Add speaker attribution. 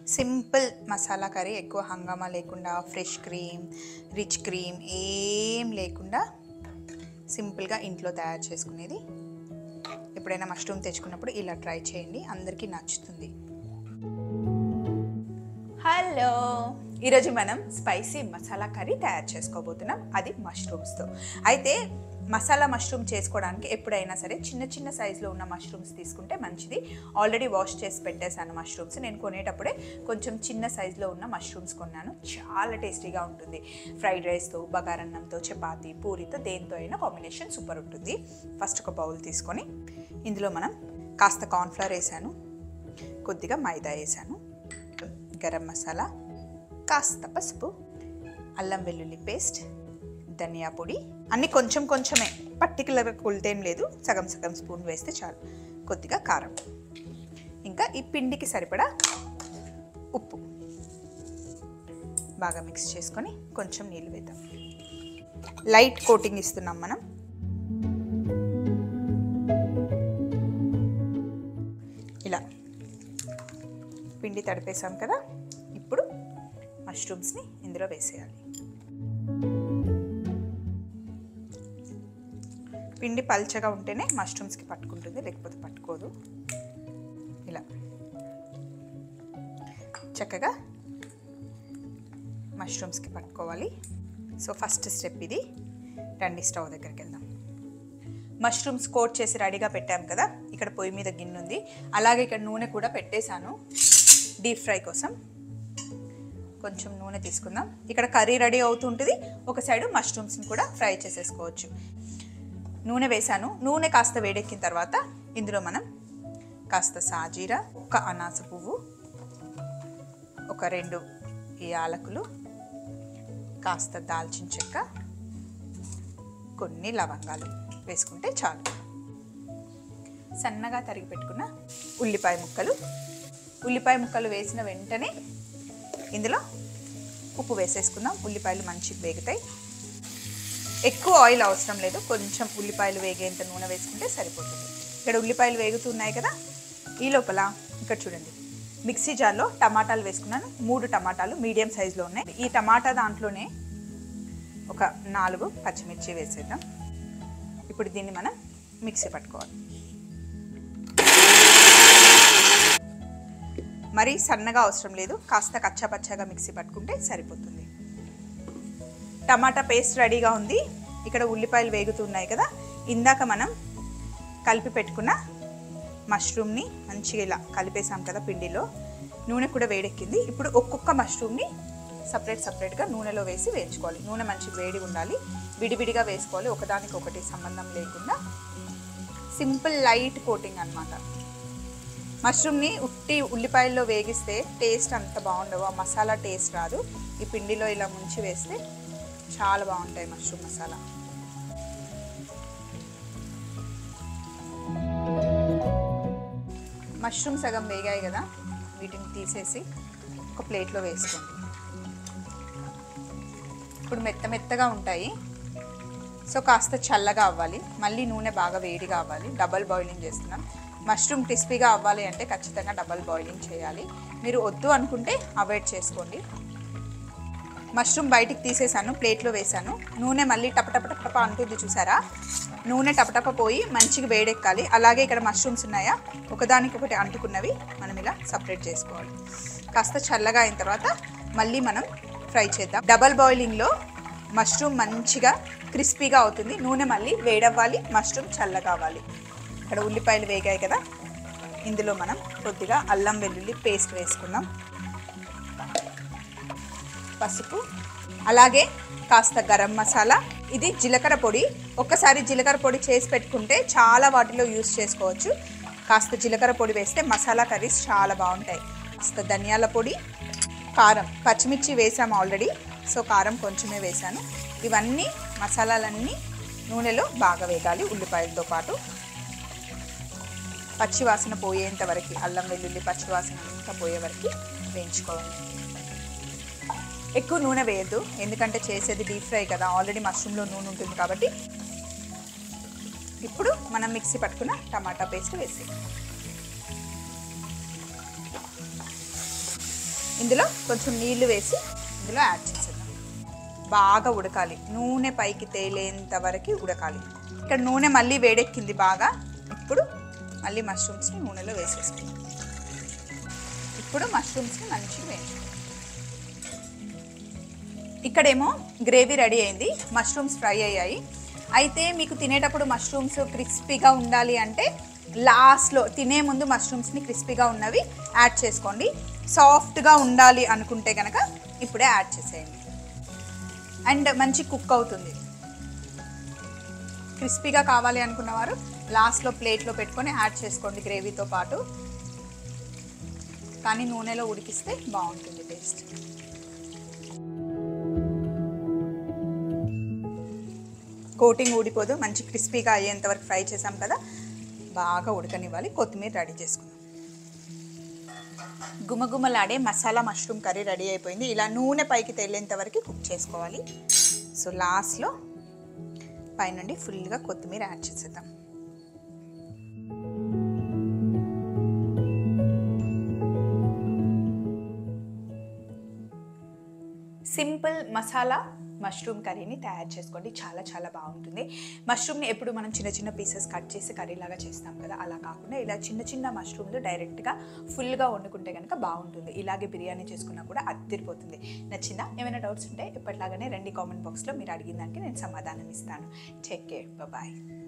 Speaker 1: simple masala curry ఎక్కువ హంగామా లేకుండా ఫ్రెష్ క్రీమ్ రిచ్ క్రీమ్ ఏం లేకుండా సింపుల్గా ఇంట్లో తయారు చేసుకునేది ఎప్పుడైనా మష్రూమ్ తెచ్చుకున్నప్పుడు ఇలా ట్రై చేయండి అందరికీ నచ్చుతుంది హలో ఈరోజు మనం స్పైసీ మసాలా కర్రీ తయారు చేసుకోబోతున్నాం అది మష్రూమ్స్తో అయితే మసాలా మష్రూమ్ చేసుకోవడానికి ఎప్పుడైనా సరే చిన్న చిన్న సైజులో ఉన్న మష్రూమ్స్ తీసుకుంటే మంచిది ఆల్రెడీ వాష్ చేసి పెట్టేశాను మష్రూమ్స్ నేను కొనేటప్పుడే కొంచెం చిన్న సైజులో ఉన్న మష్రూమ్స్ కొన్నాను చాలా టేస్టీగా ఉంటుంది ఫ్రైడ్ రైస్తో బగారన్నంతో చపాతి పూరితో దేంతో అయినా కాంబినేషన్ సూపర్ ఉంటుంది ఫస్ట్ ఒక బౌల్ తీసుకొని ఇందులో మనం కాస్త కార్న్ఫ్లవర్ వేసాను కొద్దిగా మైదా వేసాను గరం మసాలా కాస్త పసుపు అల్లం వెల్లుల్లి పేస్ట్ ధనియా పొడి అన్నీ కొంచెం కొంచెమే పర్టికులర్గా కొలితేం లేదు సగం సగం స్పూన్ వేస్తే చాలు కొద్దిగా కారం ఇంకా ఈ పిండికి సరిపడా ఉప్పు బాగా మిక్స్ చేసుకొని కొంచెం నీళ్ళు వేద్దాం లైట్ కోటింగ్ ఇస్తున్నాం మనం ఇలా పిండి తడిపేసాం కదా ఇప్పుడు మష్రూమ్స్ని ఇందులో వేసేయాలి పిండి పల్చగా ఉంటేనే మష్రూమ్స్కి పట్టుకుంటుంది లేకపోతే పట్టుకోదు ఇలా చక్కగా మష్రూమ్స్కి పట్టుకోవాలి సో ఫస్ట్ స్టెప్ ఇది రండి స్టవ్ దగ్గరికి వెళ్దాం మష్రూమ్స్ కోట్ చేసి రెడీగా పెట్టాం కదా ఇక్కడ పొయ్యి మీద గిన్నె ఉంది అలాగే ఇక్కడ నూనె కూడా పెట్టేశాను డీప్ ఫ్రై కోసం కొంచెం నూనె తీసుకుందాం ఇక్కడ కర్రీ రెడీ అవుతుంటుంది ఒక సైడు మష్రూమ్స్ని కూడా ఫ్రై చేసేసుకోవచ్చు నూనె వేసాను నూనె కాస్త వేడెక్కిన తర్వాత ఇందులో మనం కాస్త సాజీరా ఒక అనాస పువ్వు ఒక రెండు యాలకులు కాస్త దాల్చిన చెక్క కొన్ని లవంగాలు వేసుకుంటే చాలు సన్నగా తరిగి పెట్టుకున్న ఉల్లిపాయ ముక్కలు ఉల్లిపాయ ముక్కలు వేసిన వెంటనే ఇందులో ఉప్పు వేసేసుకుందాం ఉల్లిపాయలు మంచిగా వేగుతాయి ఎక్కువ ఆయిల్ అవసరం లేదు కొంచెం ఉల్లిపాయలు వేగేంత నూనె వేసుకుంటే సరిపోతుంది ఇక్కడ ఉల్లిపాయలు వేగుతున్నాయి కదా ఈ లోపల ఇక్కడ చూడండి మిక్సీ జార్లో టమాటాలు వేసుకున్నాను మూడు టమాటాలు మీడియం సైజులో ఉన్నాయి ఈ టమాటా దాంట్లోనే ఒక నాలుగు పచ్చిమిర్చి వేసేద్దాం ఇప్పుడు దీన్ని మనం మిక్సీ పట్టుకోవాలి మరీ సన్నగా అవసరం లేదు కాస్త కచ్చా పచ్చగా మిక్సీ పట్టుకుంటే సరిపోతుంది టమాటా పేస్ట్ రెడీగా ఉంది ఇక్కడ ఉల్లిపాయలు వేగుతున్నాయి కదా ఇందాక మనం కలిపి పెట్టుకున్న మష్రూమ్ని మంచిగా ఇలా కలిపేసాం కదా పిండిలో నూనె కూడా వేడెక్కింది ఇప్పుడు ఒక్కొక్క మష్రూమ్ని సపరేట్ సపరేట్గా నూనెలో వేసి వేయించుకోవాలి నూనె మంచిగా వేడి ఉండాలి విడివిడిగా వేసుకోవాలి ఒకదానికి ఒకటి సంబంధం లేకుండా సింపుల్ లైట్ కోటింగ్ అనమాట మష్రూమ్ని ఉట్టి ఉల్లిపాయల్లో వేగిస్తే టేస్ట్ అంత బాగుండవు ఆ మసాలా టేస్ట్ రాదు ఈ పిండిలో ఇలా ముంచి వేస్తే చాలా బాగుంటాయి మష్రూమ్ మసాలా మష్రూమ్ సగం వేగాయి కదా వీటిని తీసేసి ఒక ప్లేట్లో వేసుకోండి ఇప్పుడు మెత్త మెత్తగా ఉంటాయి సో కాస్త చల్లగా అవ్వాలి మళ్ళీ నూనె బాగా వేడిగా అవ్వాలి డబల్ బాయిలింగ్ చేస్తున్నాం మష్రూమ్ క్రిస్పీగా అవ్వాలి అంటే ఖచ్చితంగా డబల్ బాయిలింగ్ చేయాలి మీరు వద్దు అనుకుంటే అవాయిడ్ చేసుకోండి మష్రూమ్ బయటికి తీసేసాను ప్లేట్లో వేసాను నూనె మళ్ళీ టపటప టపటప అంటుంది చూసారా నూనె టపటప పోయి మంచిగా వేడెక్కాలి అలాగే ఇక్కడ మష్రూమ్స్ ఉన్నాయా ఒకదానికి ఒకటి అంటుకున్నవి మనం ఇలా సపరేట్ చేసుకోవాలి కాస్త చల్లగా అయిన తర్వాత మళ్ళీ మనం ఫ్రై చేద్దాం డబల్ బాయిలింగ్లో మష్రూమ్ మంచిగా క్రిస్పీగా అవుతుంది నూనె మళ్ళీ వేడవ్వాలి మష్రూమ్ చల్లగా అవ్వాలి ఇక్కడ ఉల్లిపాయలు వేగాయి కదా ఇందులో మనం కొద్దిగా అల్లం వెల్లుల్లి పేస్ట్ వేసుకుందాం పసుపు అలాగే కాస్త గరం మసాలా ఇది జీలకర్ర పొడి ఒక్కసారి జీలకర్ర పొడి చేసి పెట్టుకుంటే చాలా వాటిలో యూస్ చేసుకోవచ్చు కాస్త జీలకర్ర పొడి వేస్తే మసాలా కర్రీస్ చాలా బాగుంటాయి కాస్త ధనియాల పొడి కారం పచ్చిమిర్చి వేసాము ఆల్రెడీ సో కారం కొంచెమే వేసాను ఇవన్నీ మసాలాలన్నీ నూనెలో బాగా వేగాలి ఉల్లిపాయలతో పాటు పచ్చివాసన పోయేంత వరకు అల్లం వెల్లుల్లి పచ్చివాసన అంతా పోయే వరకు వేయించుకోవాలి ఎక్కువ నూనె వేయద్దు ఎందుకంటే చేసేది డీప్ ఫ్రై కదా ఆల్రెడీ మష్రూమ్లో నూనె ఉంటుంది కాబట్టి ఇప్పుడు మనం మిక్సీ పట్టుకున్న టమాటా పేస్ట్ వేసి ఇందులో కొంచెం నీళ్లు వేసి ఇందులో యాడ్ చేసేద్దాం బాగా ఉడకాలి నూనె పైకి తేలేంత వరకు ఉడకాలి ఇక్కడ నూనె మళ్ళీ వేడెక్కింది బాగా ఇప్పుడు మళ్ళీ మష్రూమ్స్ని నూనెలో వేసేసుకుందాం ఇప్పుడు మష్రూమ్స్ని మంచిగా వేయించుకుందాం ఇక్కడేమో గ్రేవీ రెడీ అయింది మష్రూమ్స్ ఫ్రై అయ్యాయి అయితే మీకు తినేటప్పుడు మష్రూమ్స్ క్రిస్పీగా ఉండాలి అంటే లాస్ట్లో తినే ముందు మష్రూమ్స్ని క్రిస్పీగా ఉన్నవి యాడ్ చేసుకోండి సాఫ్ట్గా ఉండాలి అనుకుంటే కనుక ఇప్పుడే యాడ్ చేసేయండి అండ్ మంచి కుక్ అవుతుంది క్రిస్పీగా కావాలి అనుకున్నవారు లాస్ట్లో ప్లేట్లో పెట్టుకొని యాడ్ చేసుకోండి గ్రేవీతో పాటు కానీ నూనెలో ఉడికిస్తే బాగుంటుంది టేస్ట్ కోటింగ్ ఊడిపోదు మంచి క్రిస్పీగా అయ్యేంత వరకు ఫ్రై చేసాం కదా బాగా ఉడకనివ్వాలి కొత్తిమీర రెడీ చేసుకుందాం గుమగుమలాడే మసాలా మష్రూమ్ కర్రీ రెడీ అయిపోయింది ఇలా నూనె పైకి తేలేంత వరకు కుక్ చేసుకోవాలి సో లాస్ట్లో పైనుండి ఫుల్గా కొత్తిమీర యాడ్ చేసేద్దాం సింపుల్ మసాలా మష్రూమ్ కర్రీని తయారు చేసుకోండి చాలా చాలా బాగుంటుంది మష్రూమ్ని ఎప్పుడు మనం చిన్న చిన్న పీసెస్ కట్ చేసి కర్రీ లాగా చేస్తాం కదా అలా కాకుండా ఇలా చిన్న చిన్న మష్రూమ్లు డైరెక్ట్గా ఫుల్గా వండుకుంటే కనుక బాగుంటుంది ఇలాగే బిర్యానీ చేసుకున్నా కూడా అద్దరిపోతుంది నచ్చిందా ఏమైనా డౌట్స్ ఉంటే ఎప్పటిలాగానే రండి కామెంట్ బాక్స్లో మీరు అడిగిన దానికి నేను సమాధానం ఇస్తాను టేక్ కేర్ బాయ్